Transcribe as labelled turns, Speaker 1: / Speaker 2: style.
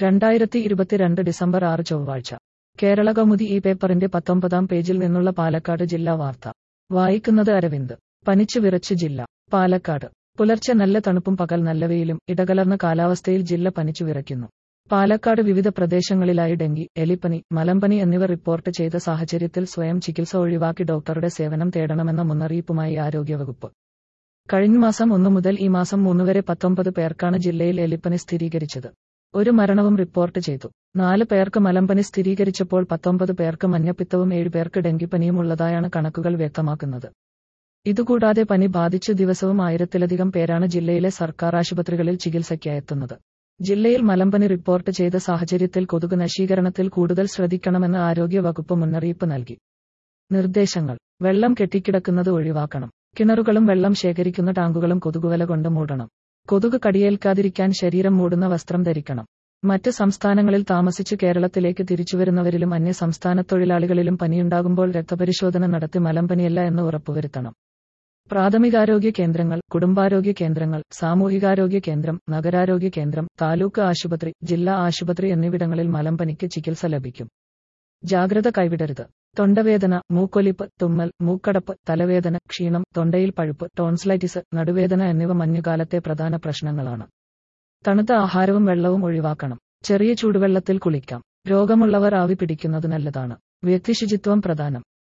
Speaker 1: രണ്ടായിരത്തി ഇരുപത്തിരണ്ട് ഡിസംബർ ആറ് ചൊവ്വാഴ്ച കേരള കൗമുദി ഈ പേപ്പറിന്റെ പത്തൊമ്പതാം പേജിൽ നിന്നുള്ള പാലക്കാട് ജില്ലാ വാർത്ത വായിക്കുന്നത് അരവിന്ദ് പനിച്ചു വിറച്ച് ജില്ല പാലക്കാട് പുലർച്ചെ നല്ല തണുപ്പും പകൽ നല്ല വെയിലും ഇടകലർന്ന കാലാവസ്ഥയിൽ ജില്ല പനിച്ചു വിറയ്ക്കുന്നു പാലക്കാട് വിവിധ പ്രദേശങ്ങളിലായി ഡെങ്കി എലിപ്പനി മലമ്പനി എന്നിവ റിപ്പോർട്ട് ചെയ്ത സാഹചര്യത്തിൽ സ്വയം ചികിത്സ ഒഴിവാക്കി ഡോക്ടറുടെ സേവനം തേടണമെന്ന മുന്നറിയിപ്പുമായി ആരോഗ്യവകുപ്പ് കഴിഞ്ഞ മാസം ഒന്നു മുതൽ ഈ മാസം മൂന്ന് വരെ പത്തൊമ്പത് പേർക്കാണ് ജില്ലയിൽ എലിപ്പനി സ്ഥിരീകരിച്ചത് ഒരു മരണവും റിപ്പോർട്ട് ചെയ്തു നാല് പേർക്ക് മലമ്പനി സ്ഥിരീകരിച്ചപ്പോൾ പത്തൊമ്പത് പേർക്ക് മഞ്ഞപ്പിത്തവും ഏഴ് പേർക്ക് ഡെങ്കിപ്പനിയും ഉള്ളതായാണ് കണക്കുകൾ വ്യക്തമാക്കുന്നത് ഇതുകൂടാതെ പനി ബാധിച്ച് ദിവസവും ആയിരത്തിലധികം പേരാണ് ജില്ലയിലെ സർക്കാർ ആശുപത്രികളിൽ ചികിത്സയ്ക്കായെത്തുന്നത് ജില്ലയിൽ മലമ്പനി റിപ്പോർട്ട് ചെയ്ത സാഹചര്യത്തിൽ കൊതുക് നശീകരണത്തിൽ കൂടുതൽ ശ്രദ്ധിക്കണമെന്ന് ആരോഗ്യ വകുപ്പ് മുന്നറിയിപ്പ് നൽകി നിർദ്ദേശങ്ങൾ വെള്ളം കെട്ടിക്കിടക്കുന്നത് ഒഴിവാക്കണം കിണറുകളും വെള്ളം ശേഖരിക്കുന്ന ടാങ്കുകളും കൊതുകുവല കൊണ്ട് മൂടണം കൊതുക് കടിയേൽക്കാതിരിക്കാൻ ശരീരം മൂടുന്ന വസ്ത്രം ധരിക്കണം മറ്റ് സംസ്ഥാനങ്ങളിൽ താമസിച്ച് കേരളത്തിലേക്ക് തിരിച്ചുവരുന്നവരിലും അന്യ സംസ്ഥാന തൊഴിലാളികളിലും പനിയുണ്ടാകുമ്പോൾ രക്തപരിശോധന നടത്തി മലമ്പനിയല്ല എന്ന് ഉറപ്പുവരുത്തണം പ്രാഥമികാരോഗ്യ കേന്ദ്രങ്ങൾ കുടുംബാരോഗ്യ കേന്ദ്രങ്ങൾ സാമൂഹികാരോഗ്യ കേന്ദ്രം നഗരാരോഗ്യ കേന്ദ്രം താലൂക്ക് ആശുപത്രി ജില്ലാ ആശുപത്രി എന്നിവിടങ്ങളിൽ മലമ്പനിക്ക് ചികിത്സ ലഭിക്കും ജാഗ്രത കൈവിടരുത് തൊണ്ടവേദന മൂക്കൊലിപ്പ് തുമ്മൽ മൂക്കടപ്പ് തലവേദന ക്ഷീണം തൊണ്ടയിൽ പഴുപ്പ് ടോൺസിലൈറ്റിസ് നടുവേദന എന്നിവ മഞ്ഞുകാലത്തെ പ്രധാന പ്രശ്നങ്ങളാണ് തണുത്ത ആഹാരവും വെള്ളവും ഒഴിവാക്കണം ചെറിയ ചൂടുവെള്ളത്തിൽ കുളിക്കാം രോഗമുള്ളവർ ആവി പിടിക്കുന്നത് നല്ലതാണ് വ്യക്തിശുചിത്വം പ്രധാനം